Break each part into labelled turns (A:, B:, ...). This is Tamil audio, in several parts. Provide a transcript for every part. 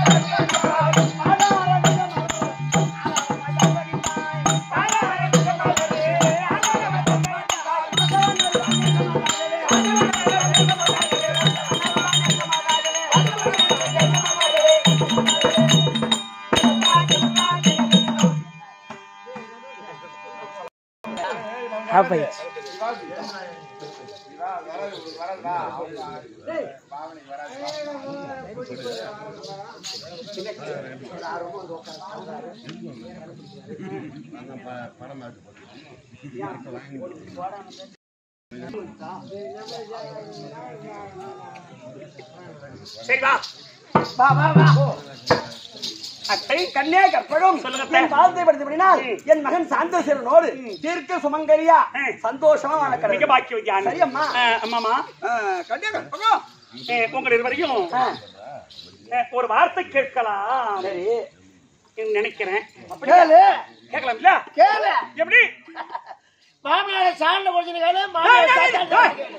A: சரி வா
B: வா வா வா அத்தை கன்னியா கற்பகம்
A: சொல்லுங்க அத்தை.
B: என் பாதத்தை படுத்தபடினால் என் மகன் சாந்தோசரனோடு தீர்க்க சுமங்கரியா
A: ம்.
B: சந்தோஷமா
A: மிக
B: வளர்க்கிறது
A: பாக்கியம்
B: சரி, அம்மா.
A: அம்மாமா
B: கன்னியா கற்பகம்
A: அஹ், உங்கள் இருவரையும்
B: ஆ,
A: அஹ், ஒரு வார்த்தை கேட்கலாம்
B: சரி
A: என்று நினைக்கிறேன்
B: கேளு
A: கேட்கலாம் இல்ல
B: கேளு
A: எப்படி
B: மாமியார சாண்ட கொஞ்சம் கேளு
A: ஏய்,
B: மாமியார
A: ஏய்,
B: சாண்ட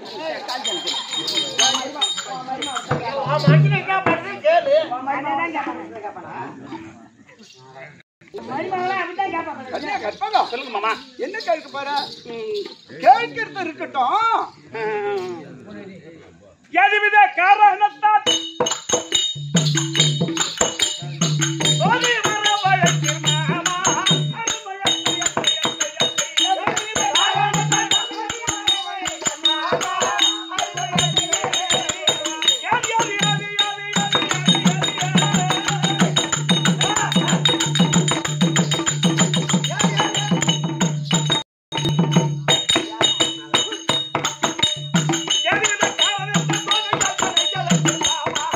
B: கேளு
C: கன்னியா கற்பகம்
A: சொல்லுங்க மாமா
C: என்ன கேட்க பாரு
A: ம்,
C: கேட்கறது இருக்கட்டும்
A: அஹ், எதுவித காரணத்தால் சோதி வர வழக்கில் மாமா, அருமையாக எதுவித காரணத்தால் யாதி, யாதி, யாதி, யாதி, யாதி, யாதி, யாதி. எதுவித காரணத்தால் சோதி வர வழக்கில் மாமா,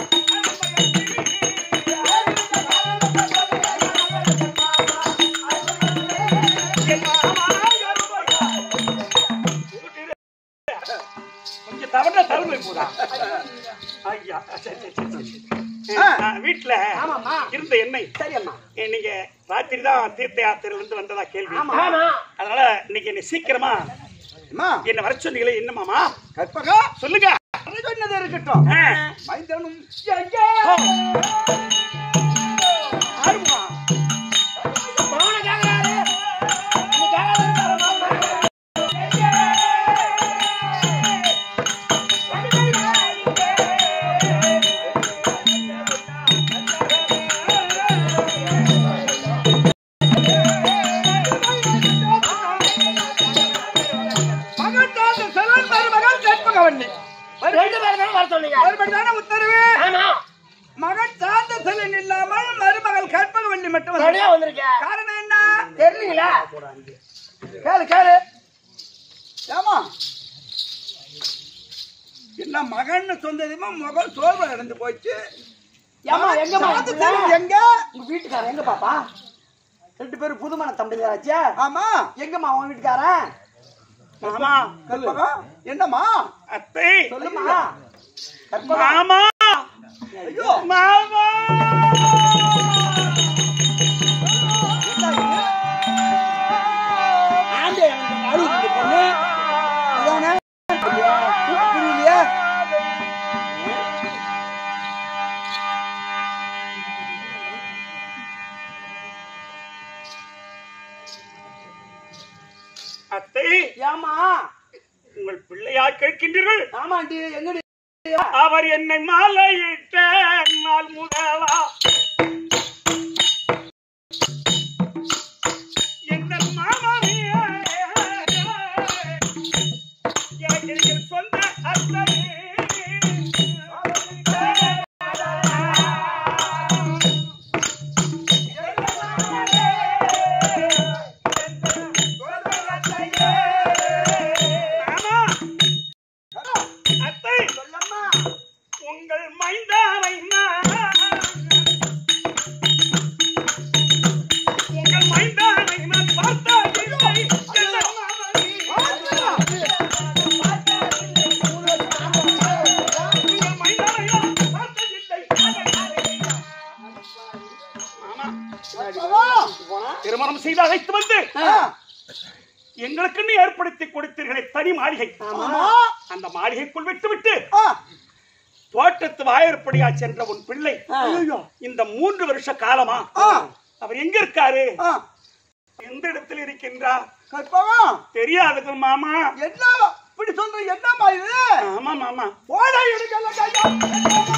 A: கொஞ்சம் தவறுனா தருமை போதா ஐயா சரி, சரி, சரி, சரி. ஆ, வீட்டுல
B: ஆமாம்மா.
A: இருந்த எண்ணெய்
B: சரி அம்மா
A: இன்னைக்கு ராத்திரி தான் தீர்த்த யாத்திரையில இருந்து வந்ததா கேள்வி
B: ஆமா ஆமா
A: அதனால இன்னைக்கு என்ன சீக்கிரமா
C: அம்மா
A: என்ன வர சொன்னீங்களே என்னமாமா
C: கற்பகம்
A: சொல்லுங்க
C: அது சொன்னது இருக்கட்டும்
A: ஆ.
C: மைந்தனும்
A: ஆறுமா
B: மௌன கேக்குறாரு நீ கேக்குறாரு
C: மகன் சார்ந்த செல்வன் மருமகன் கற்பகவல்லி
B: ரெண்டு பேரும் வர சொன்னீங்க
C: மறுபடிதான உத்தரவு
B: ஆமா
C: மகன் சார்ந்த செல்வன் இல்லாமல் மருமகள் கற்பகவல்லி மட்டும் வந்து-
B: தனியா வந்திருக்கேன்
C: காரணம் என்ன
B: தெரியலீங்களா கேளு கேளு
C: ஏமா என்ன மகன் சொந்ததுமா முகம் சோர்வு நடந்து போச்சு
B: ஏம்மா, எங்கம்மா
C: சார்ந்த
B: இருக்குல்ல?
C: செல்வன் எங்க
B: உங்க வீட்டுக்காரன் எங்க பாப்பா ரெண்டு பேரும் புதுமண தம்பிங்களாச்சே
C: ஆமா
B: எங்கம்மா உன் வீட்டுக்காரன்
A: மாமா
C: கற்பகம் என்னம்மா
A: அத்தை
B: சொல்லுமா கற்பகம்
A: மாமா
C: ஐயோ
A: மாமா
B: ஆண்டே அந்த அழுகுது பொண்ணு
C: அதானே புரியலையா
A: அத்தை
B: ஏமா
A: உங்கள் பிள்ளையார் கேட்கின்றீர்கள்
B: ஆமாண்டி எங்கடி
A: அவர் என்னை மாலையிட்ட நாள் முதலா எங்கள் மாமாவியே, எனக்கு இருக்கிற சொந்த அத்தனை மாமா அத்தை
B: சொல்லம்மா
A: உங்கள் மைந்தானை நான் உங்கள் மைந்தானை நான் பார்த்ததில்லை எந்த மாமனி. உங்கள் மைந்தானை நான் பார்த்ததில்லை. மாமா, திருமணம் செய்து அழைத்து வந்து எங்களுக்குன்னு ஏற்படுத்தி கொடுத்தீர்களே தனி மாளிகை
C: ஆமா
A: அந்த மாளிகைக்குள் விட்டு விட்டு
C: ஆ,
A: தோட்டத்து வாயற்படியா சென்ற உன் பிள்ளை
B: ஐயோ.
A: இந்த மூன்று வருஷ காலமா
B: ஆ.
A: அவர் எங்க இருக்காரு
B: ஆ,
A: எந்த இடத்தில் இருக்கின்றார்
B: கற்பகம்
A: தெரியாதுங்க மாமா
B: என்ன இப்படி சொல்ற என்னம்மா இது
A: ஆமா மாமா
B: ஓடா எடுக்கல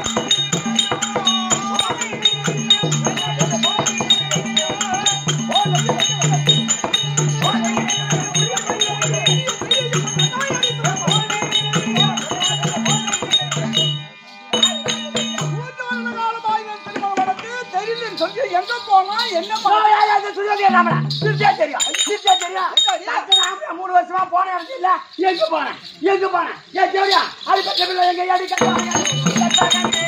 B: எங்க போனா என்ன
D: மூணு வருஷமா போன இடத்துல இல்ல எங்க போனேன் எங்க போனேன் ஏன் தேவையா அது பெற்ற பிள்ளை எங்க அடி கட்டுவாங்க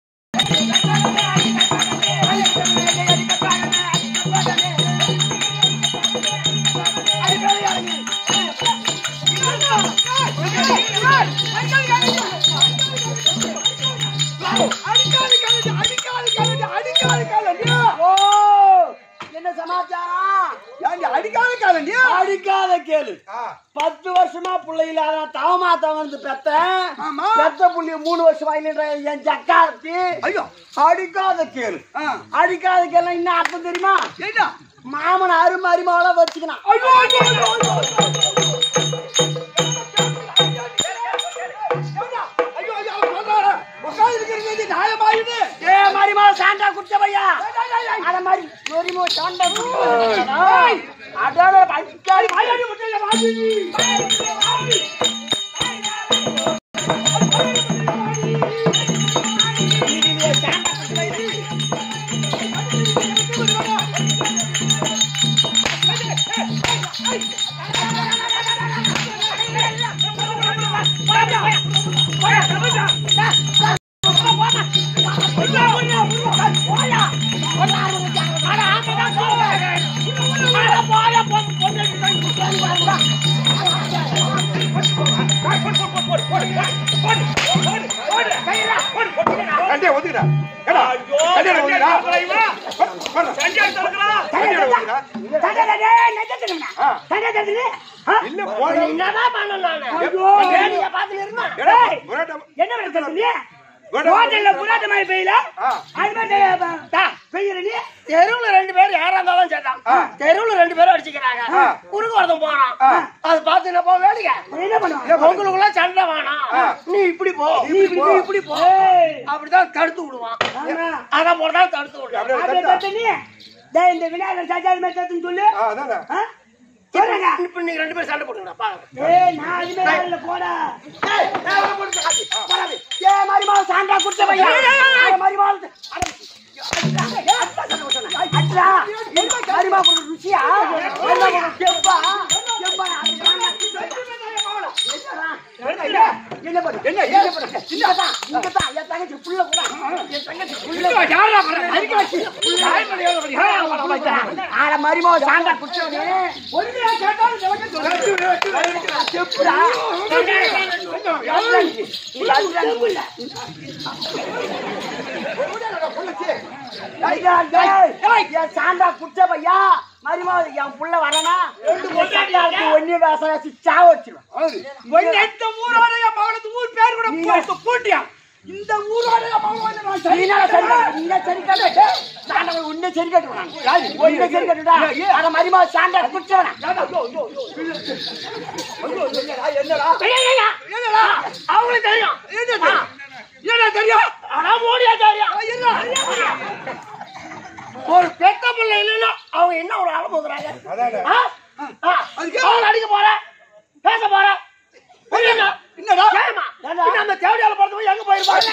D: ஓ என்ன சமாச்சாரம்
B: அடிக்காத காலண்டியா
D: அடிக்காத கேளு பத்து வருஷமா புள்ளை இல்லாத தவமா தவந்து பெத்த
B: ஆமா.
D: பெத்த புள்ளி மூணு வருஷமா இல்லைன்ற என் சக்காரத்தி
B: ஐயோ
D: அடிக்காத கேளு
B: ஆ.
D: அடிக்காத கேளு என்ன அர்த்தம் தெரியுமா
B: என்ன
D: மாமன் அருமை அருமாவெல்லாம் வச்சுக்கணும்
B: ஐயோ ஐயோ ஐயோ ஐயோ ஐயோ ஐயோ சொல்றாரு உட்கார்ந்து இருக்கிறது நியாயமாயுது
D: ஏ மரிமா சாண்டா குட்ட பையா அத மாதிரி மரிமோ சாண்டா குட்ட அடாத அடிக்காத
B: வாயாடி முட்டையில வாடி
C: கண்டியா ஒதுக்குடா ஏடா
A: ஐயோ,
C: கண்டியா ஒதுக்குடா
A: தலைவா.
C: போடுறா.
A: சண்டியா தடுக்கிறா.
C: கண்டியா ஒதுக்குடா
D: ஆ?
C: இல்ல போடா
D: என்னதான் பண்ணலாம் நானு?
C: ஐயோ.
D: வேடிக்கை பார்த்துட்டு இருந்தா?
C: ஏடா
D: ஏய்,
C: முரட்டை
D: என்ன நடக்குது நீ?
C: முரட்டை
D: ஹோட்டல்ல புராட்ட மாதிரி பெய்யல
C: ஆ.
D: அது மாதிரி தெ- தா, பெய்யுற நீ தெருவுல ரெண்டு பேரும் யாரா இருந்தாலும் சேர்த்தான்
C: ஆ.
D: தெருவுல ரெண்டு பேரும் அடிச்சுக்கிறாங்க
C: ஆ.
D: குறுக்கு ஒருத்தன் போறான்
C: ஆ.
D: அது பார்த்து என்ன போ வேடிக்கை என்ன பண்ணுவான் உங்களுக்குள்ள சண்டை வேணாம்
C: ஆ.
D: நீ இப்படி போ நீ இப்படி போ இப்படி போ அப்படிதான் தடுத்து விடுவான் அதான் போறதான் தடுத்து
C: அப்படியே
D: விடுவான்
C: தட்டா.
D: இந்த விநாயகர் சஜாதி மேத்தத்துன்னு சொல்லு
C: ஆ அதானே
D: ஆ? சொல்லுங்க இப்ப நீங்க ரெண்டு பேரும் சண்டை போட்டுங்க பாருங்க ஏய் நான் அதுமே வரல போடா ஏய் நான் வர போட்டு காட்டி போடாதே ஏய் மரிமா சாண்டா குட்ட பையா ஏய் மரிமா அச்சா மரிமா குட்ட ருசியா என்ன கேப்பா கேப்பா என்ன பண்ணு என்ன என்ன பண்ணு இங்கதான் இங்கதான் என் தங்கச்சி புள்ள கூட என் தங்கச்சி புள்ள யாரா அடிக்க வச்சு ஆட மரிமா சாண்டா குட்டவனே ஒருமையா கேட்டாலும் விளக்கம் செப்புடா சாண்டா குச்ச பையா மரிமா என் புள்ள வரனா ஒன்னே காசு சாவச்சிருவேன்
B: எந்த ஊரோட என் மகனுக்கு ஊர் பேர் கூட போட்டு போட்டியா இந்த ஊரோட என் மகன் நான் சரி
D: இந்த சரி கட்டு சாண்டா உன்னை சரி கட்டுவேன் ஒன்னை சரி கட்டுடா அத மரிமா சாண்டா குச்சவனா
B: என்னடா
D: என்னடா அவங்களுக்கு தெரியும்
B: என்னடா என்ன தெரியும்
D: ஆனா மோடியா தெரியும் ஒரு பெத்த பிள்ளை இல்லைன்னா அவங்க என்ன ஒரு அளவு போகுறாங்க
C: அதானே
D: அவங்க அடிக்க போற பேச போற புரியுதா?
B: என்னடா
D: ஏம்மா? பின்ன அந்த தேவடியால பிறந்தவன் எங்க போயிருப்பாங்க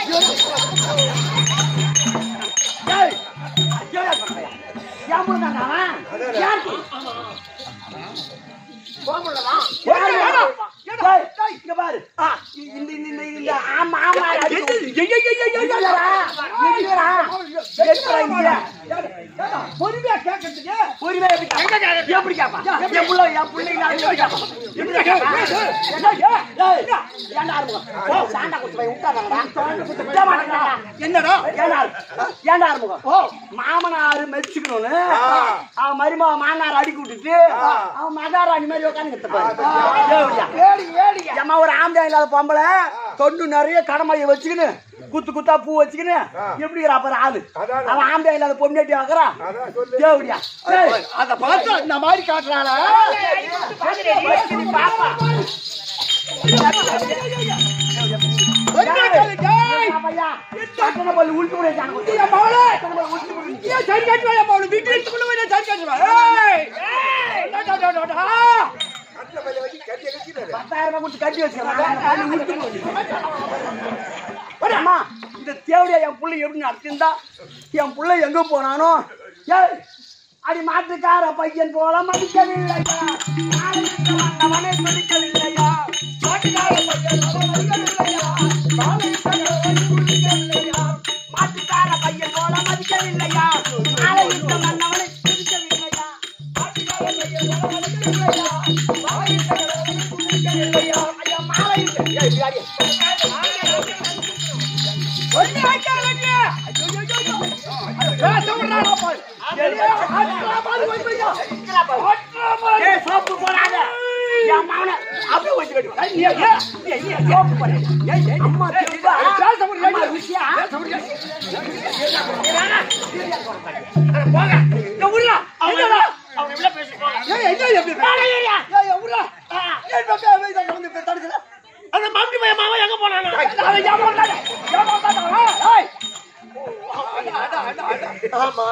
D: ஏய், தேவடியால பிறந்தவன். என் புள்ள தான்டா அவன். யாருக்கு? உன் புள்ளதான். யாரு
B: ஏடா,
D: போயிருப்பான்? ஏய், இங்க பாரு ஆ, இந்த இந்த இந்த இந்த ஆமா ஆமா அடிச்சு எங்கடா? எங்கடா? எங்கடா இங்க?
B: பொறுமையா கேட்கறதுக்கு
D: உரிமை எப்படி கேட்பான்? எப்படி கேட்பான்? என் புள்ள, என் பிள்ளைங்க நான் எப்படி கேட்பான்? டேய், ஏன்டா ஆறுமுகம்? போ, சாண்டா குத்து போய் விட்டாங்கடா. விட மாட்டேங்கிறாடா.
B: என்னடா
D: ஏன்டா ஆறு- ஏன்டா ஆறுமுகம்? மாமனாரு மெச்சுக்கணும்னு அவன் மருமக மாமனார் அடிக்கி விட்டுட்டு அவன் மகாராணி மாதிரி உட்காந்து ஏமா ஒரு ஆம்பளை இல்லாத பொம்பளை தொண்டு நிறைய கடமையை வச்சுக்கின்னு குத்து குத்தா பூ வச்சுக்கின்னு எப்படி இருக்கிறா அப்புறம் ஆளு அவன் ஆம்பளை இல்லாத பொம்னாட்டி ஆக்குறான் தேவடியா
B: அத பார்த்தா இந்த மாதிரி காட்டுறாளா ஏன் சரி காட்டுவாயா அவளை வீட்டு எடுத்துக்கொண்டு போய் நான் சரி காட்டுவேன் ஏய்! டா, டா, டா, டா, டா.
D: பத்தாயிரம் ரூபாய் கொடுத்து கட்டி வச்சிருக்கேன் அம்மா இந்த தேவடியா என் புள்ள எப்படி நடத்திருந்தா என் புள்ள எங்க போனானோ ஏய் அடி மாட்டுக்கார பையன் போல மதிக்கவில்லையா நாளைக்கு வந்தவனை மதிக்கவில்லையா மாட்டுக்கார பையன் போல மதிக்கவில்லையா நாளைக்கு மதிக்கவில்லையா மாட்டுக்கார பையன் போல மதிக்கவில்லையா நாளைக்கு வந்தவனை மதிக்கவில்லையா மாட்டுக்கார பையன் போல மதிக்கவில்லையா நாளைக்கு மதிக்கவில்லையா ஐயா மாலை ஏய் பியாடி
B: ஒண்ணு வைக்காதீங்க. ஐயோ, ஐயோ, ஐயோ. அது பேச விடுறாளா பாரு. ஐயோ, அட்ரா பாரு, போய் போய்யா. அட்ரா பாரு.
D: ஏய் சோப்பு போடாத என் மகனை அப்படியே வச்சு கட்டு
B: ஏய், நீ ஏன்? நீ ஏன்? நீ ஏன்?
D: சோப்பு போடாத
B: ஏய், ஏய்,
D: அம்மா
B: ஏய்,
D: தெரியுதா?
B: ஏய், பேச முடியாது.
D: அம்மா விஷயம்.
B: பேச முடியாது.
D: போங்க இந்த ஊர்ல என்னடா
B: அவனை விட பேசு, போங்க. ஏய், என்ன எப்படி பேச-
D: வேலை ஏரியா
B: ஏய், ஏய், விட்றா. ஏய், இப்ப பே- பே- இதை வந்து இப்ப தடுக்கல.
D: அந்த மம்பி பையன் மாவன் எங்க போனானோ
B: அதை ஏமாத்தாத. ஏமாத்தாத. ஏய். அடா, அடா, அடா.
D: ஆமா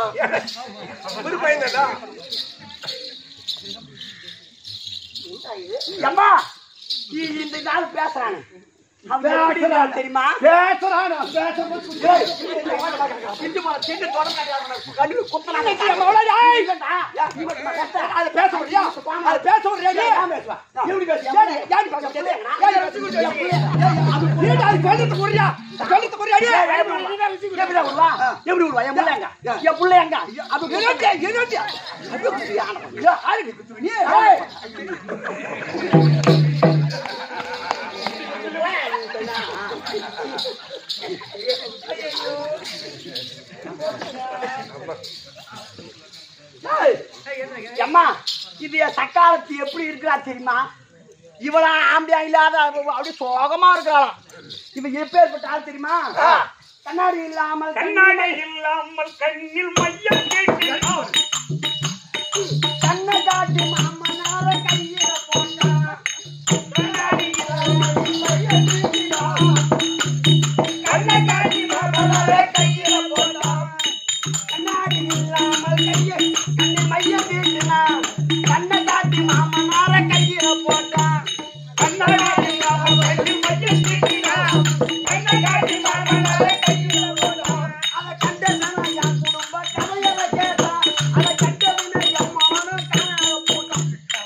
D: அம்மா இ- இந்த நாள் பேசுறானு அவன் எப்படி இருக்கான் தெரியுமா
B: பேசுறானா? பேச போச்சு. ஏய்,
D: சிந்து போல சிந்து தொடர்ந்து கண்டு குத்துறாங்க
B: ஏய்,
D: இல்லடா. இவன் கஷ்டம்.
B: அதை பேச முடியா? அதை பேச முடியா?
D: ஏய், நான் பேசுவேன். எப்படி பேசுவேன்?
B: ஏய், ஏய், ஏன் பேச முடியாது? ஏய், ஏய், வச்சு கொடுத்து வை. ஏய், ஏய், அது சொல்லிட்டு போறியா? சொல்லிட்டு போறியா? ஏய், ஏய்,
D: எப்படி விடுவா? எப்படி விடுவா? என் புள்ள எங்க? என் புள்ள எங்க? அது
B: என்னடியா, என்னடியா?
D: ஐயோ, யானை.
B: ஐயோ, ஆளுக்கு குத்துவ நீ? ஏய்.
D: ஏய், அம்மா இது என் சக்காலத்து எப்படி இருக்கிறா தெரியுமா இவளா ஆம்பியா இல்லாத அவ அப்படியே சோகமா இருக்கிறாளாம் இவ எப்பேற்பட்ட ஆள் தெரியுமா கண்ணாடி இல்லாமல்
A: கண்ணாடி இல்லாமல் கண்ணில் மையம் கேட்கிறார்
D: கண்ணை காட்டி மாமனார கையில போட்டா கண்ணாடி இல்லாமல் மையம் வீசினா. கண்ணை காட்டி மாமனார கையில போட்டா கண்ணாடி இல்லாமல் கைய கண்ணை மையம் வீசினா. கண்ணை காட்டி மாமனார கையில போட்டா கண்ணாடி இல்லாமல் கண்ணில் மையம் வீசினா. கண்ணை காட்டி மாமனார கையில போட்டா அதை கண்ட சனம் என் குடும்ப கதையில கேட்டா அதை கண்டதுமே என் மகனும் காணாம போட்டான்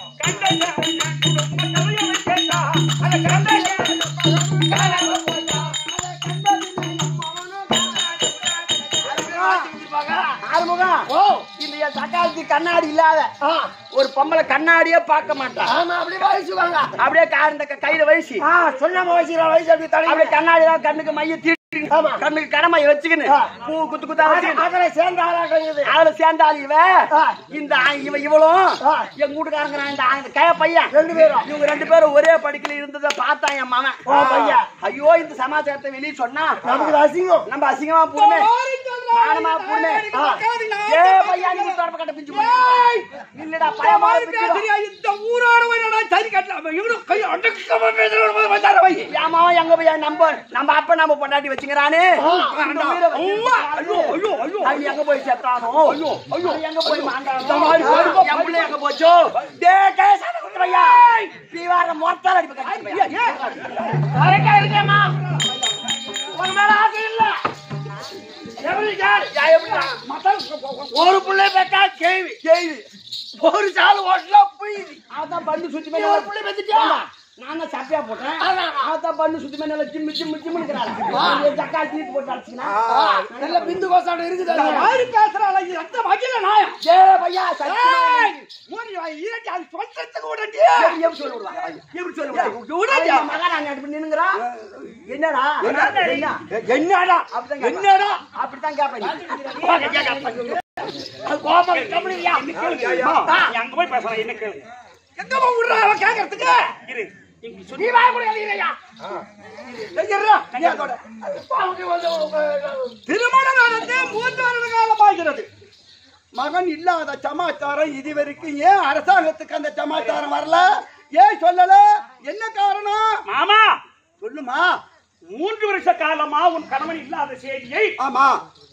D: ஆறுமுகம் இந்த என் சக்காலத்து கண்ணாடி இல்லாத ஒரு பொம்பளை கண்ணாடியே பார்க்க மாட்டான்
B: ஆமா, அப்படி வயசுவாங்க.
D: அப்படியே கா- இந்த க- கையில வயசு
B: ஆ, சொல்லாம வயசுல வயசு அப்படி தடவி.
D: அப்படியே கண்ணாடி தான் கண்ணுக்கு மைய தீட்டி கண்ணுக்கு கடமை வச்சுக்கின்னு பூ குத்து குத்தா வச்சுக்கின்னு
B: அதுல சேர்ந்த ஆளாட்டம் இது.
D: அதுல சேர்ந்தாள் இவ இந்த ஆ- இவ இவளும்
B: ஆ.
D: எங்க வீட்டுக்காரங்க நான் இந்த ஆ- இந்த கய பையன்
B: ரெண்டு பேரும்.
D: இவங்க ரெண்டு பேரும் ஒரே படிக்கல இருந்ததை பார்த்தான் என் மகன்
B: ஓ, பையன்.
D: ஐயோ இந்த சமாச்சாரத்தை வெளியே சொன்னா
B: நமக்கு இது அசிங்கம்.
D: நம்ம அசிங்கமா போடுமே மானமா போடுமே ஆ. ஏ பையன் நீ தொடர்பு கட்ட பிஞ்சு போடு.
B: ஏய்,
D: இல்லடா
B: இந்த
D: பையன்
B: மாதிரி
D: பிஞ்சு போடு.
B: பேசுறியா? இந்த ஊரோட போய் நான் சரி கட்டலாம். இவனும் கை அடக்கமா பேசுறவன போய் வந்தார வை.
D: என் மகன் எங்க போய் நம்ம நம்ம அப்ப நம்ம பொண்டாட்டி வச்சுக்கிறானே இந்த உயிரை வச்சு
B: அம்மா, ஐயோ, ஐயோ, ஐயோ.
D: அவன் எங்க போய் செத்தானோ
B: ஐயோ, ஐயோ.
D: அவன் எங்க போய் மாண்டானோ
B: இந்த மாதிரி கருப்பா
D: என் புள்ள எங்க போச்சோ டேய் கேசான குடுறையா நீ வேற மொத்தம் அடிப்பு கட்டி பையா கரெக்டா இருக்கேம்மா உன் மேல ஆசை இல்ல எப்படி சார் யா எப்படிடா
B: ஒரு புள்ளை பெற்றா கேள்வி
D: கேள்வி
B: ஒரு சால் ஓட்டலாம் புரியுது
D: அதான் பண்டு சுத்தி
B: நீ ஒரு புள்ளை பெத்துட்டியா
D: நான் தான் சட்டையா போட்டேன் அதான் பண்ணு சுத்தமே நல்லா ஜிம்மு ஜிம்மு ஜிம்முங்கிறாள் தக்காளி தீட்டு போட்டு அடிச்சுனா
B: நல்ல பிந்து கோசாட்டம் இருக்குது அது.
C: யாரு பேசுறாளா இது எந்த வகையில நாயம்
D: ஏ பையா சத்தியமா
C: ஏய், மூடி வாய் ஈரட்டி அது சொல்றதுக்கு விடண்டி
D: எப்படி சொல்லி விடுவா எப்படி சொல்லி விடுவா மகாராணி அப்படி நின்னுங்கிறா என்னடா என்ன
C: என்னடா
D: அப்படிதான் கேட்பேன்.
C: என்னடா
D: அப்படித்தான் கேட்பேன்
B: அது கோபம் கம்முனியா?
A: நீ அங்க போய் பேசுறேன் என்ன கேளு
C: எங்கம்மா விடுறா அவன் கேட்கறதுக்கு
A: இரு இங்க
B: நீ
A: சொல்லி
B: வாய கூட இல்லையா
C: எங்கடா? நீ அதோட.
B: அவங்க வந்து
C: திருமணம் நடந்து மூன்று வருட காலமாகிறது மகன் இல்லாத சமாச்சாரம் இதுவரைக்கும் ஏன் அரசாங்கத்துக்கு அந்த சமாச்சாரம் வரல ஏன் சொல்லல என்ன காரணம்
A: மாமா
C: சொல்லுமா
A: மூன்று வருஷ காலமா உன் கணவன் இல்லாத செய்தியை
C: ஆமா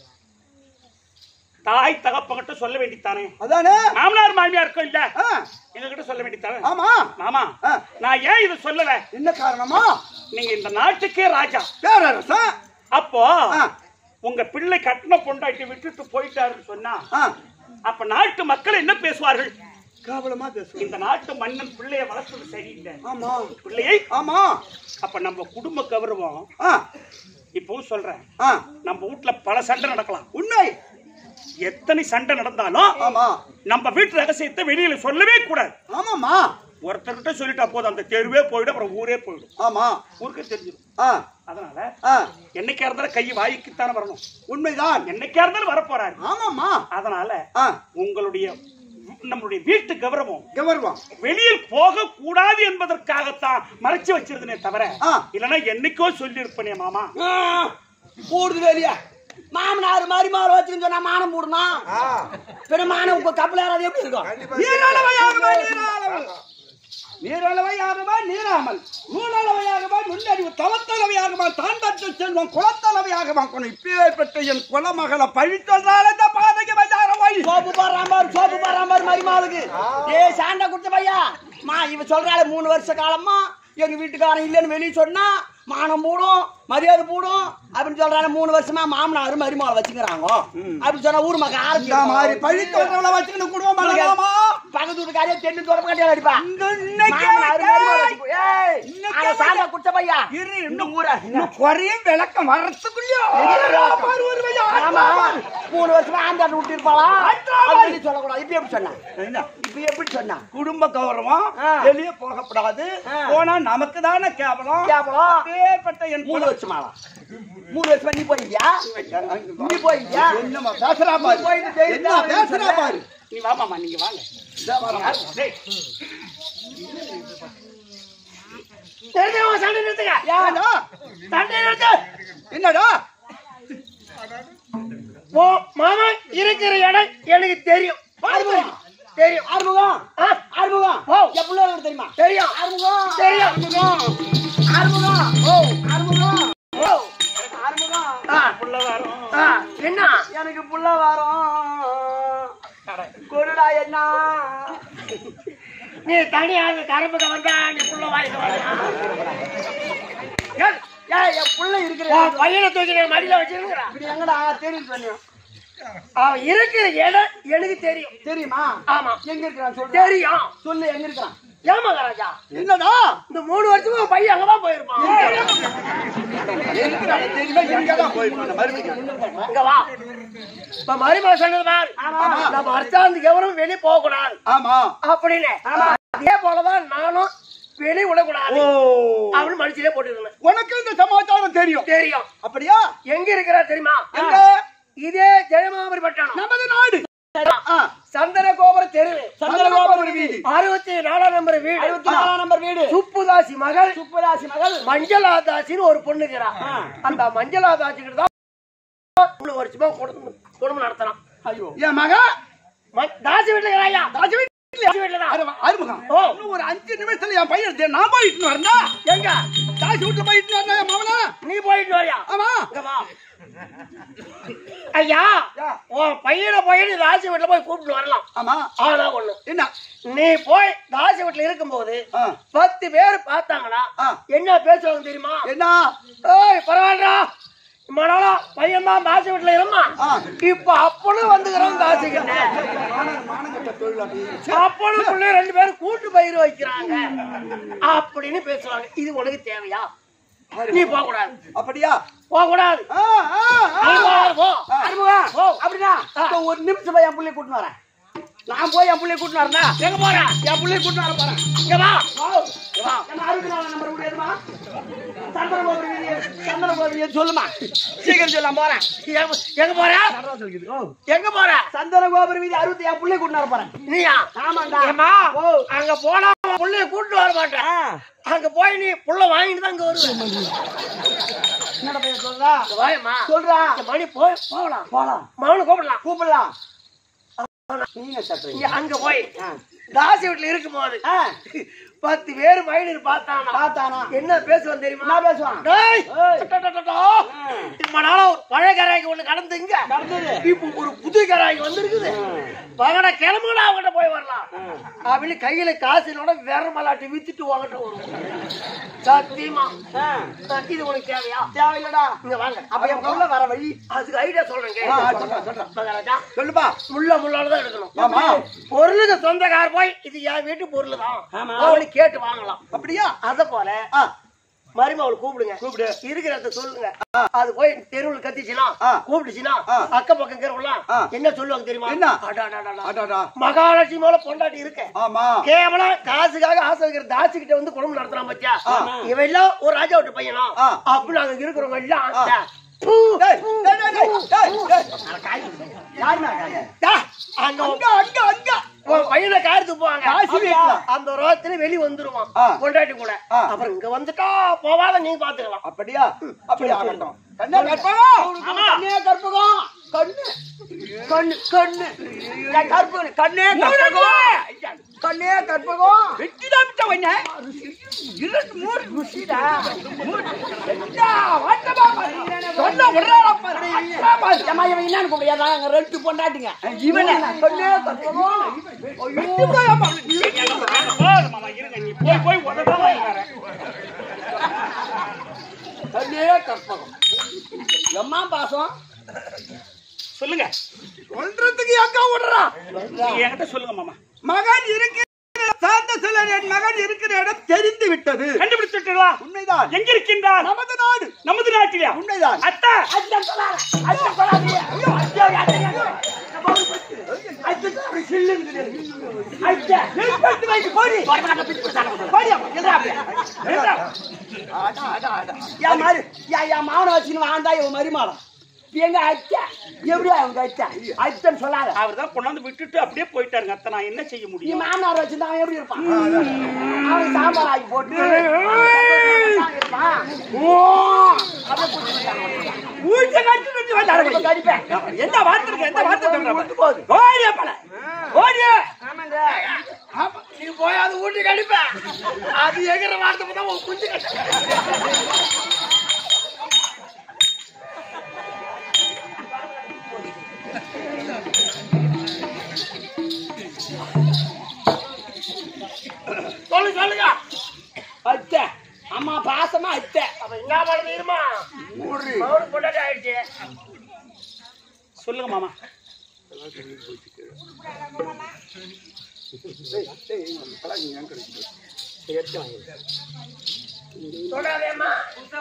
A: தாய் தகப்பகிட்ட சொல்ல வேண்டித்தானே
C: அதானே
A: மாமனார் மாமியாருக்கும் இல்ல
C: ஆ,
A: எங்க கிட்ட சொல்ல வேண்டித்தானே
C: ஆமா
A: மாமா
C: ஆ.
A: நான் ஏன் இதை சொல்லல
C: என்ன காரணமா
A: நீங்க இந்த நாட்டுக்கே ராஜா
C: பேரரசன்
A: அப்போ
C: ஆ,
A: உங்க பிள்ளை கட்டின பொண்டாட்டி விட்டுட்டு போயிட்டாருன்னு சொன்னா
C: ஆ,
A: அப்ப நாட்டு மக்கள் என்ன பேசுவார்கள்
C: கேவலமா பேசு
A: இந்த நாட்டு மன்னன் பிள்ளைய வளர்த்தது சரியில்லை
C: ஆமா
A: பிள்ளையை
C: ஆமா
A: அப்ப நம்ம குடும்ப கௌரவம்
C: ஆ,
A: இப்பவும் சொல்றேன்
C: ஆ,
A: நம்ம வீட்டுல பல சண்டை நடக்கலாம்
C: உண்மை
A: எத்தனை சண்டை நடந்தாலும்
C: ஆமா
A: நம்ம வீட்டு ரகசியத்தை வெளியில சொல்லவே கூடாது
C: ஆமாமா
A: ஒருத்தர்கிட்ட சொல்லிட்டா போதும் அந்த தெருவே போயிடும் அப்புறம் ஊரே போயிடும்
C: ஆமா
A: ஊருக்கே தெரிஞ்சிடும்
C: ஆ,
A: அதனால
C: ஆ,
A: என்னைக்கா இருந்தாலும் கை வாய்க்குத்தானே வரணும்
C: உண்மைதான்
A: என்னைக்கா இருந்தாலும் வரப்போறாரு
C: ஆமாமா
A: அதனால
C: ஆ,
A: உங்களுடைய நம்மளுடைய வீட்டு கௌரவம்
C: கவர்வம்
A: வெளியில் போக கூடாது என்பதற்காகத்தான் மறைச்சு வச்சிருந்தனே தவிர
C: ஆ.
A: இல்லைன்னா என்னைக்கோ சொல்லி இருப்பனே மாமா
D: கூடுது வேலையா மாமனார் மாதிரி மாறு வச்சுன்னு சொன்னா மானம் போடணும் பின்ன மானம் உங்க கப்பல் ஏறாது எப்படி இருக்கும்
C: நீரளவையாகவா நீராளவள் நீரளவையாகவா நீராமல் நூலளவையாகவா நுண்ணறிவு தவத்தளவையாகவா தான் பெற்ற செல்வம் குலத்தளவையாகவா குணம் இப்பேற்பட்ட என் குலமகளை பழித்தொன்றால் இந்த பாதைக்கு வந்தாரவாய்
D: சோப்பு போடுறான் பாரு சோப்பு போடுறான் பாரு மருமாளுக்கு ஏ சாண்டா குடுத்த பையா மா இவ சொல்றாளே மூணு வருஷ காலமா எங்க வீட்டுக்காரன் இல்லைன்னு வெளியே சொன்னா மானம் போடும் மரியாதை போடும் அப்படின்னு சொல்றாங்க மூணு வருஷமா மாமனார் மருமகளை வச்சுக்கிறாங்க அப்படின்னு சொன்னா ஊர் மக்கள்
C: இந்த மாதிரி
D: ஆரம்பிச்சு
C: பழித்தொன்றவளை வச்சுக்கிட்டு குடும்பம் பண்ணலாமா
D: பக்கத்து வீட்டுக்காரியா தென்னு தொடப்ப கட்டியா அடிப்பா
C: இன்னைக்கு
D: மாமனார் மருமகளை வச்சுக்கோ. ஏய்,
C: இன்னைக்கு
D: ஆனா சாண்டா குடுத்த பையா
C: இரு
D: இந்த
C: இன்னும்
D: ஊரா
C: இன்னும் குறையும் விளக்கம் வர்றதுக்குள்ளயோ
D: ஆமா மூணு வருஷமா ஆண்டாண்டு விட்டு இருப்பாளா அப்படின்னு சொல்லக்கூடாது இப்ப எப்படி சொன்னா இப்ப எப்படி சொன்னா
C: குடும்ப கௌரவம்
D: ஆ.
C: வெளியே போகக்கூடாது
D: ஆ.
C: போனா நமக்கு தானே கேவலம்
D: கேவலம்.
C: அப்பேற்பட்ட என்
D: மூணு
C: குல-
D: வருஷமாவா மூணு வருஷமா நீ போயிருக்கியா நீ போயிருக்கியா
C: என்னம்மா பேசுறா பாரு
D: போயிட்டு ஜெயிலுக்கு
C: என்ன
D: வரேன்னு
C: பேசுறா
D: சொன்ன.
C: பாரு
A: நீ வா மாமா நீங்க வாங்க டேய்,
B: தெரிஞ்சவன் சண்டை நிறுத்துங்க
C: ஏண்டா?
B: சண்டை நிறுத்து
C: என்னடா
B: ஓ மாமா இருக்கிற இடம் எனக்கு தெரியும்
D: ஆறுமுகம்
B: தெரியும்
D: ஆறுமுகம்
B: ஆ,
D: ஆறுமுகம்
B: ஓ.
D: என் பிள்ளைகளுக்கு தெரியுமா
B: தெரியும்
D: ஆறுமுகம்
B: தெரியும்
D: ஆறுமுகம்
B: ஓ
D: ஆறுமுகம்
B: ஓ
D: ஆறுமுகம்
B: ஆ,
A: புள்ள வரும்
B: ஆ, என்ன
D: எனக்கு புள்ள வரும் கொடுடா என்ன
B: நீ தனியாக கரும்புக்கு வந்தா நீ புள்ள வாங்கிட்டு வரலாம்
D: ஏய் என் புள்ள இருக்கிற
B: உன் பையனை தூக்கி நான் மடியில வச்சிருக்கிறான்
D: இப்படி எங்கடா தெரியும் சொன்னேன்
B: அவன் இருக்கிற இடம் எனக்கு தெரியும்
D: தெரியுமா
B: ஆமா
D: எங்க இருக்கிறான் சொல்லு
B: தெரியும்
D: சொல்லு எங்க இருக்கிறான்
B: ஏமா ராஜா
C: என்னடா
B: இந்த மூணு வருஷமா உன் பையன் அங்கதான் போயிருப்பான்
C: இருக்கிறான் தெரியுமா எங்கதான் போயிருப்பான் மறுபடியும்
B: இங்க வா இப்ப மருமக சொன்னது பாரு நம்ம அர்த்தாந்துக்கு எவரும் வெளியே போக கூடாது
C: ஆமா
B: அப்படின்னு அதே போலதான் நானும் வெளியே விடக்கூடாது
C: ஓ
B: அவனு மனுஷிலே போட்டுருந்தேன்
C: உனக்கு இந்த சமாச்சாரம் தெரியும்
B: தெரியும்
C: அப்படியா
B: எங்க இருக்கிறா தெரியுமா
C: எங்க
B: இதே ஜெயமாபுரி பட்டணம்
C: நமது நாடு ஆ,
B: சந்தன கோபுர தெரு
C: சந்திரகோபுர வீதி
B: அறுபத்தி நாலாம் நம்பர் வீடு
D: அறுபத்தி நாலாம் நம்பர் வீடு
B: சுப்புதாசி மகள்
D: சுப்பராசி மகள்
B: மஞ்சளாதாசின்னு ஒரு பொண்ணுக்கிறா அந்த மஞ்சளாதாசிக்கு தான் மூணு வருஷமா குடும்பம் குடும்பம் நடத்தலாம்
D: ஐயோ
C: என் மகா
B: ம- தாசி வீட்டுல இருக்கிறாயா
C: ராஜ வீட்டுல
B: தாசி வீட்டுல தான்
C: அரு- அருமுகம்
B: ஓ.
C: இன்னும் ஒரு அஞ்சு நிமிஷத்துல என் பையன் தே- நான் போயிட்டு வரேன்டா
B: எங்க
C: தாசி வீட்டுல போயிட்டு வரேன் என் மகனா
B: நீ போயிட்டு வரியா
C: ஆமா
B: இங்க வா. ஐயா
C: யா.
B: உன் பையனை போய் நீ தாசி வீட்டுல போய் கூப்பிட்டு வரலாம்
C: ஆமா
B: ஆனா ஒண்ணு
C: என்ன
B: நீ போய் தாசி வீட்டுல இருக்கும்போது
C: ஆ,
B: பத்து பேர் பார்த்தாங்களா
C: ஆ.
B: என்ன பேசுவாங்க தெரியுமா
C: என்ன
B: ஏய் பரவாயில்லடா மணாலா பையன் தான் தாசி வீட்டுல இருந்தான்
C: ஆ.
B: இப்ப அப்பனும் வந்துக்கிறோம் தாசிக்கிட்டேன்
C: மானம் மானங்கட்ட தொழிலாளி
B: அப்பனும் பிள்ளை ரெண்டு பேரும் கூட்டு பயிர் வைக்கிறாங்க அப்படின்னு பேசுறாங்க இது உனக்கு தேவையா நீ போக கூடாது
C: அப்படியா
B: போக கூடாது
C: ஆ, ஆ, ஆ.
B: போ
D: அனுபவா அப்படின்னா இப்ப ஒரு நிமிஷம் போய் என் பிள்ளைய கூட்டின்னு வரேன் நான் போய் என் பிள்ளைய கூட்டின்னு வரேன்னா
B: எங்க போற
D: என் பிள்ளைய கூட்டின்னு வர போறேன்
B: இங்க வா
D: இங்க வா. என்ன அறுபத்தி நாலு நம்பர் முடியாதுமா சந்திர கோபுரி சந்திர கோபுரி சொல்லுமா சீக்கிரம் சொல்ல போறேன்
B: எங்க- எங்க போற எங்க போற
D: சந்திர கோபுரி வீதி அறுபத்தி என் பிள்ளைய கூட்டின்னு வர போறேன்
B: நீயா
D: ஆமாண்டா
B: ஏம்மா
D: ஓ.
B: அங்க போனா உன் புள்ளைய கூட்டு வர மாட்டேன்
D: ஆ.
B: அங்க போய் நீ புள்ள வாங்கிட்டு தான் இங்க வருவேன்
D: என்னடா பையன் சொல்றா
B: வாயம்மா
D: சொல்றா
B: இந்த மணி போய் போகலாம்
D: போலாம்
B: மகனு கூப்பிடலாம்
D: கூப்பிடலாம் நீங்க சட்டுறீங்க
B: இங்க அங்க போய் தாசி வீட்டுல இருக்கும் போது பத்து பேர் மைனர் பார்த்தானா
D: பார்த்தானா
B: என்ன பேசுவான் தெரியுமா
D: என்ன பேசுவான்
B: டேய்,
D: ஏய்.
B: டா, டா, டா, டா. ரொம்ப நாளா ஒரு பழைய கராய்க்கு ஒண்ணு கடந்துங்க
D: நடந்தது
B: இப்ப ஒரு புது கராய்க்கு வந்திருக்குது பகட கிளம்புனா அவங்ககிட்ட போய் வரலாம் அப்படின்னு கையில காசினோட வேற மலாட்டி வித்துட்டு வாங்கிட்டு வருவோம் சத்தியமா
D: ஆ.
B: இது உனக்கு தேவையா
D: தேவையில்லடா
B: இங்க வாங்க
D: அப்ப என் புள்ள வர வழி
B: அதுக்கு ஐடியா சொல்றேங்க
C: ஆ, ஆ, சொல்றேன், சொல்றேன்.
B: மகாராஜா,
C: சொல்லுப்பா
B: முள்ள முள்ளால தான் எடுக்கணும்
C: ஆமா
B: பொருளுக்கு சொந்தக்கார போய் இது என் வீட்டு பொருள் தான்
D: ஆமா.
B: அவனு கேட்டு வாங்கலாம்
C: அப்படியா
B: அத போல
C: ஆ,
B: மருமகளை கூப்பிடுங்க
C: கூப்பிடு.
B: இருக்கிறத சொல்லுங்க அது போய் தெருவில் கத்திச்சுனா
C: ஆ.
B: கூப்பிடுச்சுனா
C: ஆ.
B: அக்க பக்கம் இருக்கிறவங்களாம்
C: ஆ.
B: என்ன சொல்லுவாங்க தெரியுமா
C: என்ன?
B: அடாடாடாடா.
C: அடாடா.
B: மகாலட்சுமி மேல பொண்டாட்டி இருக்க
C: ஆமா
B: கேவலம் காசுக்காக ஆசை வைக்கிற தாசிக்கிட்ட வந்து குடும்பம் நடத்துறான் பத்தியா இவன் எல்லாம் ஒரு ராஜா விட்டு பையனா
C: ஆ.
B: அப்படின்னு அங்க இருக்கிறவங்க எல்லாம்
C: ஆ.
B: டா. பூ.
C: டேய், டேய், டேய், டேய், டேய், டேய். யாருண்ணா காய?
B: டா. அங்க
C: அங்க அங்க அங்க
B: உன் பையனை காயத்து போவாங்க
C: காசு வீட்டுல.
B: அந்த ரோகத்துல வெளி வந்துருவான்
C: ஆ.
B: பொண்டாட்டி கூட
C: ஆ.
B: அப்புறம் இங்க வந்துட்டா போவாத நீ பாத்துக்கலாம்
C: அப்படியா அப்படி ஆகட்டும் கண்ணே கற்பகம்
D: கண்ணே கற்பகம் கண்ணு கண்ணு கண்ணு என் கற்பகம் கண்ணே கற்பகம் கண்ணே கற்பகம்
C: வெட்டிதான் விட்ட வண்ணே.
D: இரண்டு மூணு ருசிடா
C: சொன்னா விடுறாடா பாரு.
D: ஏம்மா, இவன் என்னன்னு கூப்பிடுறியா? நாங்க ரெண்டு பொண்டாட்டிங்க.
C: இவனை.
D: கண்ணே கற்பகம்.
C: வெட்டி போயாமா.
D: கண்ணே கற்பகம். எம்மா பாசம்
A: சொல்லுங்க
C: சொல்றதுக்கு எங்க விடுறா
A: நீங்க என்கிட்ட சொல்லுங்க மாமா
C: மகன் இருக்கிற சாந்த சிலர் என் மகன் இருக்கிற இடம் தெரிந்து விட்டது
A: கண்டுபிடிச்சிட்டா
C: உண்மைதான்
A: எங்க இருக்கின்றார்
C: நமது நாடு
A: நமது நாட்டிலயா
C: உண்மைதான்
A: அத்தா
D: அச்சம் சொல்லாத. அச்சம் சொல்லாதீங்க. ஐயோ, ஐயோ, அச்சம், அச்சம். அச்சம் சொல்லாத. சில்லுன்னு கிடையாது. அச்சம். எடுத்து வைத்து போடி. போடி அம்மா, எதிரா அப்படியே. எதிரா.
C: அடா, அடா, அடா.
D: என் மரு- என் என் மாவனை வச்சுன்னு வாழ்ந்தா இவன் மருமாளம் எங்க அச்சா எப்படியா அவங்க அச்சா அச்சன்னு சொல்லாத
A: அவர் தான் கொண்டாந்து விட்டுட்டு அப்படியே போயிட்டாருங்க அத்தை நான் என்ன செய்ய
D: நீ
A: முடியும்
D: மாமனார் வச்சிருந்தா அவன் எப்படி இருப்பான் அவன் சாம்பார் ஆக்கி போட்டு இருப்பான். அப்படியே புடிச்சு
C: ஊஞ்ச காய்ச்சி நிறுத்தி வந்தாரு
D: இப்ப கடிப்பேன்.
C: எந்த வார்த்தை இருக்கு எந்த வார்த்தை சொல்ற
D: விட்டு போகுது.
C: ஓடிய பல ஓடிய
D: ஆமாங்க.
B: நீ போய் அது ஊட்டி கடிப்ப அது எகிற வார்த்தை பார்த்தா உன் குஞ்சு கட்ட சொல்லு சொல்லுங்க
D: அத்தை அம்மா பாசமா அத்தை
B: அப்ப என்ன பண்ண தெரியுமா மகனுக்கு பொண்டாட்டி ஆயிடுச்சு
A: சொல்லுங்க மாமா
B: சொல்லாதேம்மா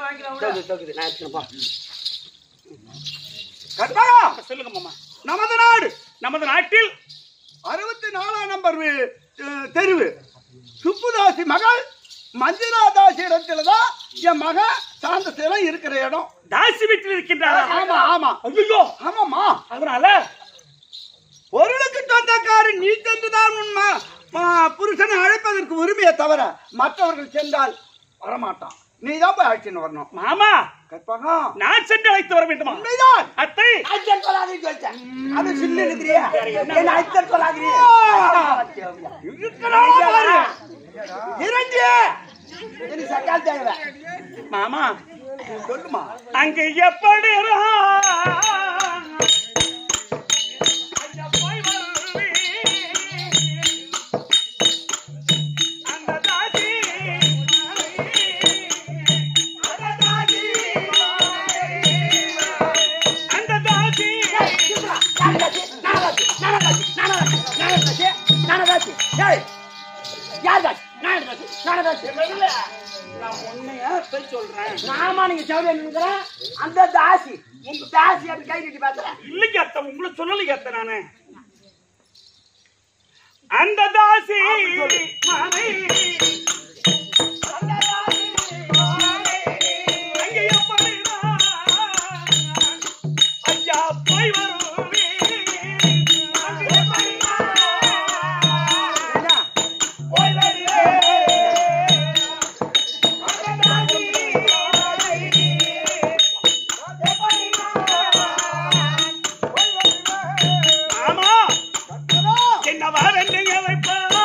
C: கற்பகா
A: சொல்லுங்க மாமா
C: நமது நாடு
A: நமது நாட்டில்
C: அறுபத்தி நாலாம் நம்பர் வீ- அஹ், தெருவு சுப்புதாசி மகள் மஞ்சுளா தாசி இடத்துல தான் என் மக சாந்த சிலம் இருக்கிற இடம்
A: தாசி வீட்டில் இருக்கின்றாரா
C: ஆமா ஆமா
A: ஐயோ
C: ஆமாமா
A: அதனால
C: பொருளுக்கு சொந்தக்காரி நீ சென்றுதான் உன் ம- ம- புருஷனை அழைப்பதற்கு உரிமையை தவிர மற்றவர்கள் சென்றால் வரமாட்டான் நீ தான் போய் அழைச்சின்னு வரணும்
A: மாமா
C: கற்பகம்
A: நான் சென்று அழைத்து வர வேண்டுமா
C: உண்மைதான்
A: அத்தை
D: அச்சன் சொல்லாதீங்க சொல்லிட்டேன் அது சில்லு இருக்கிறியா என்ன அச்சன் சொல்லாதீங்க
C: இருக்கிறான் பாரு.
D: இரண்டு எனக்கு சக்கால் தேவை
A: மாமா
C: சொல்லுமா
A: அங்கு எப்படி அந்த தாசி
D: நானதாச்சு நானதாச்சு நானதாச்சு நானதாச்சு நானதாச்சு நானதாச்சு ஏய் யார் தாச்சு நானதாச்சு நானதாச்சு
A: நான் உன்னைய போய் சொல்றேன்
D: நாமா நீங்க செவடி நின்னுக்கிறேன் அந்த தாசி இந்த தாசி அப்படி கை கட்டி பேசுறேன்
A: இல்லைங்க அத்தை உங்களை சொல்லலைங்க அத்தை நானு அந்த தாசி மானை அங்கே எப்படிதான் ஐயா போய் வருவேன் அங்கே எப்படிதான் போய் வருவேன் அந்த தாசி ஆமா என்னவாரென்று அழைப்பானோ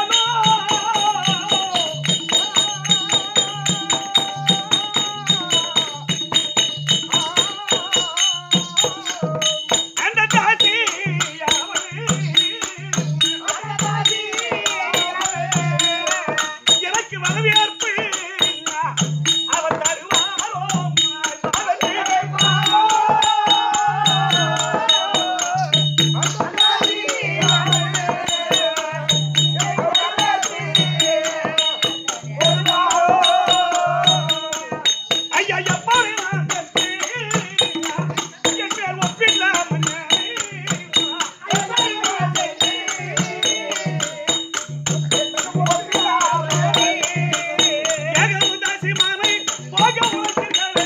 A: அந்த தாசி எனக்கு வரவேற்பு அவர் தருவாரோ அவர் தருவாரோ ஐயா எப்பாரு நான் பெற்று, என் பேர் ஒப்பில்லாமல் ஏகமுதாசி மாமை போக உனக்குங்களே,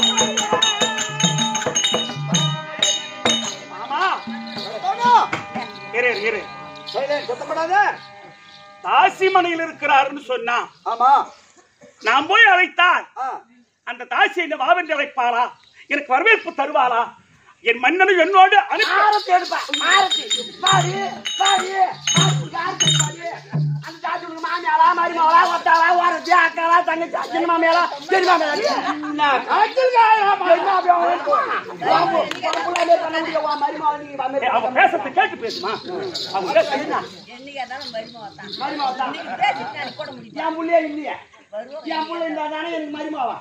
A: மாமா இரு இரு, இரு
C: சுத்தப்படாத
A: தாசி மனையில் இருக்கிறாருன்னு சொன்னா
C: ஆமா
A: நான் போய் அழைத்தால்
C: ஆ.
A: அந்த தாசி என்ன வாவென்று அழைப்பாளா எனக்கு வரவேற்பு தருவாளா என் மன்னனும் என்னோடு அனுப்பி
D: ஆரத்தி எடுப்பா ஆரத்தி பாரு பாரு ஆரத்தி பாரு அந்த தாசி உனக்கு மாமியாரா மருமகளா ஒத்தாளா ஓரத்தி அக்காளா தங்கச்சி அச்சன் மாமியாரா சரி மாமியாரா நான் காய்ச்சல்காரா மருமகளா பாபு பாபுலாமே பண்ண முடியும் வா மருமகளா நீ
A: ஏய், அவ
D: வந்து
A: பேசுறது கேட்டு பேசுமா அவங்க பேசுறது
E: என்னைக்கு இருந்தாலும் மருமக தான்.
D: மருமகளா தான்
E: இன்னைக்கு பேசிட்டு நான் போட முடியும்.
D: என் புள்ளையே இல்லையே
E: வருவோம்.
D: என் புள்ள இருந்தா தானே எனக்கு மருமாவா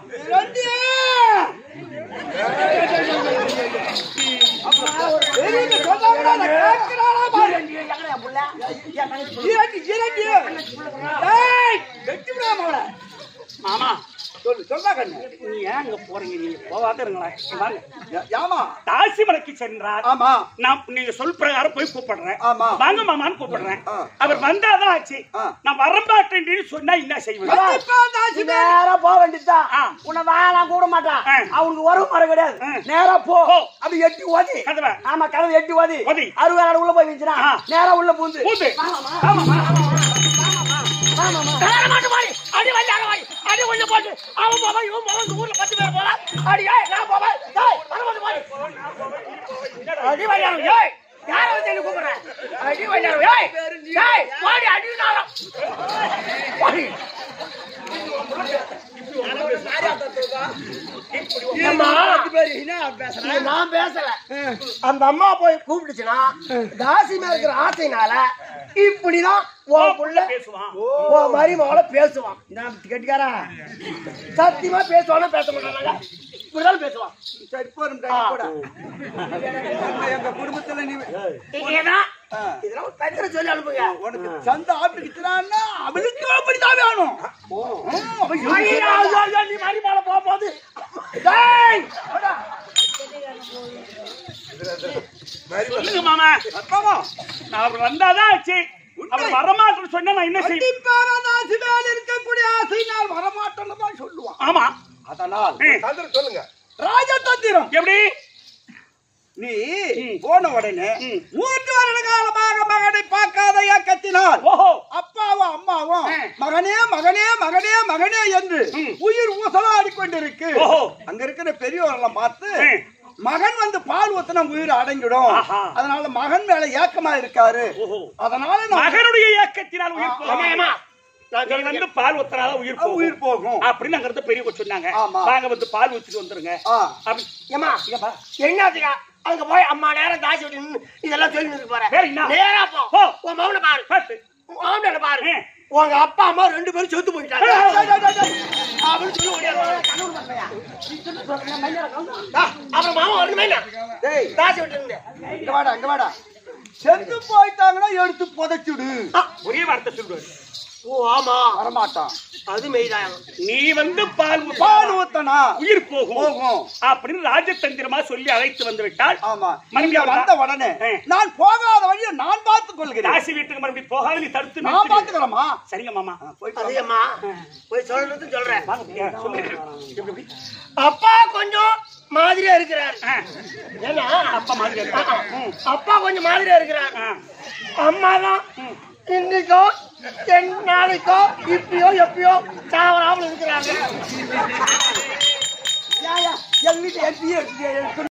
C: பெரியவங்க சொன்னாங்கன்னா நான் கேட்கிறானா பாரு. ஜீரண்டி, ஜீரண்டி. டேய், வெட்டி விடாம அவளை.
A: மாமா
C: சொல்லு சொல்லா கண்ணு
A: நீ ஏன் அங்க போறீங்க நீங்க போவாத இருங்களேன் இங்க வாங்க
C: யா- யாமா
A: தாசி மலைக்கு சென்றார்
C: ஆமா
A: நான் நீங்க சொல் பிரகாரம் போய் கூப்பிடுறேன்
C: ஆமா.
A: வாங்க மாமான்னு கூப்பிடுறேன்
C: ஆ.
A: அவர் வந்தாதான் ஆச்சு
C: ஆ.
A: நான் வரமாட்டேன்னு சொன்னா என்ன செய்வேன்
C: கண்டிப்பா தாசி மேல.
D: நேரா போக வேண்டியதுதான்
A: ஆ.
D: உன்னை வேணாம் கூட மாட்டான்
A: ஆ.
D: அவனுக்கு வரும் வர கிடையாது
A: ஆ.
D: நேரா போ
A: போ.
D: அப்படி எட்டி ஓதி
A: கதவை
D: ஆமா கதவு எட்டி ஓதி
A: ஓதி.
D: அறுபது நாள் உள்ள போய் விஞ்சினா
A: ஆ.
D: நேரா உள்ள பூந்து
A: பூந்து
D: கல்யாணம் மாட்டு மாடி அடி வந்து அடி வாடி அடி கொஞ்சம் போட்டு அவன் போவான் இவன் போவான் இந்த ஊர்ல பத்து பேர் போலாம் அடி ஏய் நான் போவேன் டேய் வரமாட்டு மாடி அடி வந்தாலும் ஏய் யார வந்து என்ன கூப்பிடுற அடி வந்தாலும் ஏய் ஏய் வாடி அடி நாளம் வாடி நான் பேசல அந்த அம்மா போய் கூப்பிடுச்சுன்னா தாசி மேல இருக்கிற ஆசைனால இப்படிதான் உன் புள்ள
A: பேசுவான்
D: உன் மருமகள பேசுவான் நான் கெட்டிக்காரா சத்தியமா பேசுவானா பேச மாட்டாங்க இப்படிதான் பேசுவான்
C: சரி, போதும் டாடி, போடா. எங்க- எங்க குடும்பத்துல நீ
D: இதெல்லாம் இதெல்லாம் ஒரு பிரச்சனை சொல்லி அனுப்புங்க
C: உனக்கு சந்த ஆப்பிடிக்கிறான்னா அவளுக்கு அப்படிதான் வேணும் ம், அவ
D: ஐயோ, ஐயோ, ஐயோ, நீ மருமகள போகும்போது டேய், போடா.
A: சொல்லுங்க மாமா
C: அப்பாவா,
A: நான் அவர் வந்தாதான் ஆச்சு அவர் வரமாட்டேன்னு சொன்னா நான் என்ன செய்வேன்
C: கண்டிப்பாக தாசி மேல இருக்கக்கூடிய ஆசையினால் வரமாட்டேன்னு தான் சொல்லுவான்
A: ஆமா
C: அதனால்
A: ம்.
C: ராஜதந்திரம்
A: எப்படி
C: நீ
A: ம்.
C: போன உடனே
A: ம்.
C: மூன்று வருட காலமாக மகனை பார்க்காத இயக்கத்தினால்
A: ஓஹோ
C: அப்பாவும் அம்மாவும்
A: ஆ.
C: மகனே மகனே மகனே மகனே என்று
A: ம்.
C: உயிர் ஊசலாடி கொண்டிருக்கு
A: ஓஹோ.
C: அங்க இருக்கிற பெரியவரெல்லாம் பார்த்து
A: ஆ.
C: மகன் வந்து பால் ஊத்தினா உயிர் அடங்கிடும்
A: ஆஹா.
C: அதனால மகன் மேல ஏக்கமா இருக்காரு
A: ஓஹோ
C: அதனால நான்
A: மகனுடைய இயக்கத்தினால் உயிர்
C: ஆ,
A: போகும்
D: ஆமா.
A: நாங்க வந்து பால் ஊத்துறால உயிர் போகும்
C: உயிர் போகும்
A: அப்படின்னு அங்க இருந்து பெரியவங்க சொன்னாங்க
C: ஆமா.
A: வாங்க வந்து பால் ஊத்திட்டு வந்துருங்க
C: ஆ.
A: அப்படி
D: ஏம்மா, இங்க பாரு. என்னத்துக்கா அங்க போய் அம்மா நேரம் தாசி விட்டு நின்னு இதெல்லாம் சொல்லி நின்று போற
A: வேற என்ன?
D: நேரா போ
A: போ.
D: உன் மௌன பாரு
A: பார்த்து
D: உன் மாமனார பாரு
A: ஆ.
B: உங்க அப்பா அம்மா ரெண்டு பேரும் செத்து போயிட்டாங்க அப்படின்னு சொல்லி ஓடியாருவாங்க. ஆ, அப்புறம் மாமா வரணுமே என்ன?
C: டேய்
B: தாசி விட்டு இருந்தேன்
C: இங்க வாடா இங்க வாடா செத்து போயிட்டாங்கன்னா எடுத்து புதைச்சுடு
A: ஒரே வார்த்தை சொல்லுவாரு
B: ஓ ஆமா
C: வரமாட்டான்
B: அது மெய்தான்
A: நீ வந்து பால் ஊத்து.
C: பால் ஊத்தனா
A: உயிர் போகும்
C: போகும்
A: அப்படின்னு ராஜதந்திரமா சொல்லி அழைத்து வந்து விட்டால்
C: ஆமா
A: மறுபடியும்
C: இங்க வந்த
A: வரலாம்.
C: உடனே
A: ஆ.
C: நான் போகாத வழியை நான் பார்த்துக் கொள்கிறேன்
A: தாசி வீட்டுக்கு மறுபடியும் போகாத நீ தடுத்து
C: நான்
A: நிறுத்திடு.
C: பார்த்துக்கிறேமா
A: சரிங்க மாமா
B: அதேம்மா போய் சொல்றது சொல்றேன்
A: வாங்க, சொல்லு. எப்படி, எப்படி?
B: அப்பா கொஞ்சம் மாதிரியா இருக்கிறார்
A: ஆ,
B: ஏன்னா
A: அப்பா மாதிரி இருக்கு. ம்.
B: அப்பா கொஞ்சம் மாதிரியா இருக்கிறார்
A: ஆ.
B: அம்மா தான் இன்னைக்கோ என் நாளைக்கோ இப்பயோ எப்பயோ சாவராமல் இருக்கிறாங்க
C: எங்க வீட்டு என் பிஏ